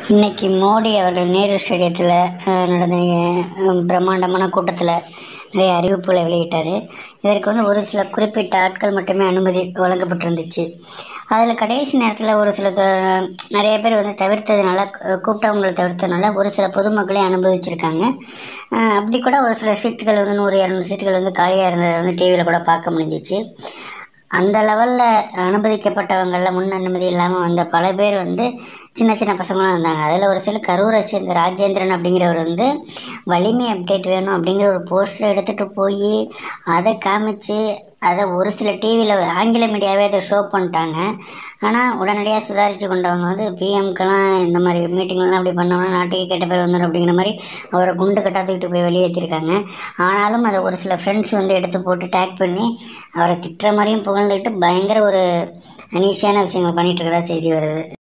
இன்னைக்கு மோடி அவர்கள் நேரு ஸ்டேடியத்தில் நடந்த அஹ், பிரம்மாண்டமான கூட்டத்தில் நிறைய அறிவிப்புகளை வெளியிட்டார் இதற்கு வந்து ஒரு சில குறிப்பிட்ட ஆட்கள் மட்டுமே அனுமதி வழங்கப்பட்டிருந்துச்சு அதில் கடைசி நேரத்தில் ஒரு சில த- நிறைய பேர் வந்து தவிர்த்ததுனால கு- கூப்பிட்டவங்களை தவிர்த்ததுனால ஒரு சில பொதுமக்களே அனுபவிச்சிருக்காங்க அஹ், அப்படி கூட ஒரு சில சீட்டுகள் வந்து நூறு இரநூறு சீட்டுகள் வந்து காலியாக இருந்ததை வந்து டிவியில் கூட பார்க்க முடிஞ்சிச்சு அந்த லெவலில் அனுமதிக்கப்பட்டவங்களில் முன் அனுமதி இல்லாமல் வந்த பல பேர் வந்து சின்ன சின்ன பசங்களாம் இருந்தாங்க அதில் ஒரு சில கரூரை சேர்ந்த ராஜேந்திரன் அப்படிங்கிறவர் வந்து வலிமை அப்டேட் வேணும் அப்படிங்கிற ஒரு போஸ்டர் எடுத்துகிட்டு போய் அதை காமிச்சு அதை ஒரு சில டிவியில் ஆங்கில மீடியாவே அதை ஷோ பண்ணிட்டாங்க ஆனால் உடனடியாக சுதாரித்து கொண்டவங்க வந்து பிஎம்க்கெல்லாம் இந்த மாதிரி மீட்டிங்லாம் அப்படி பண்ணோம்னா நாட்டுக்கு கெட்ட பேர் வந்துடும் அப்படிங்கிற மாதிரி அவரை குண்டு கட்டா தூக்கிட்டு போய் வெளியேற்றிருக்காங்க ஆனாலும் அதை ஒரு சில ஃப்ரெண்ட்ஸ் வந்து எடுத்து போட்டு டேக் பண்ணி அவரை திட்டுற மாதிரியும் புகழ்ந்துக்கிட்டு பயங்கர ஒரு அனீசியான விஷயங்கள் பண்ணிகிட்டு இருக்கதா செய்தி வருது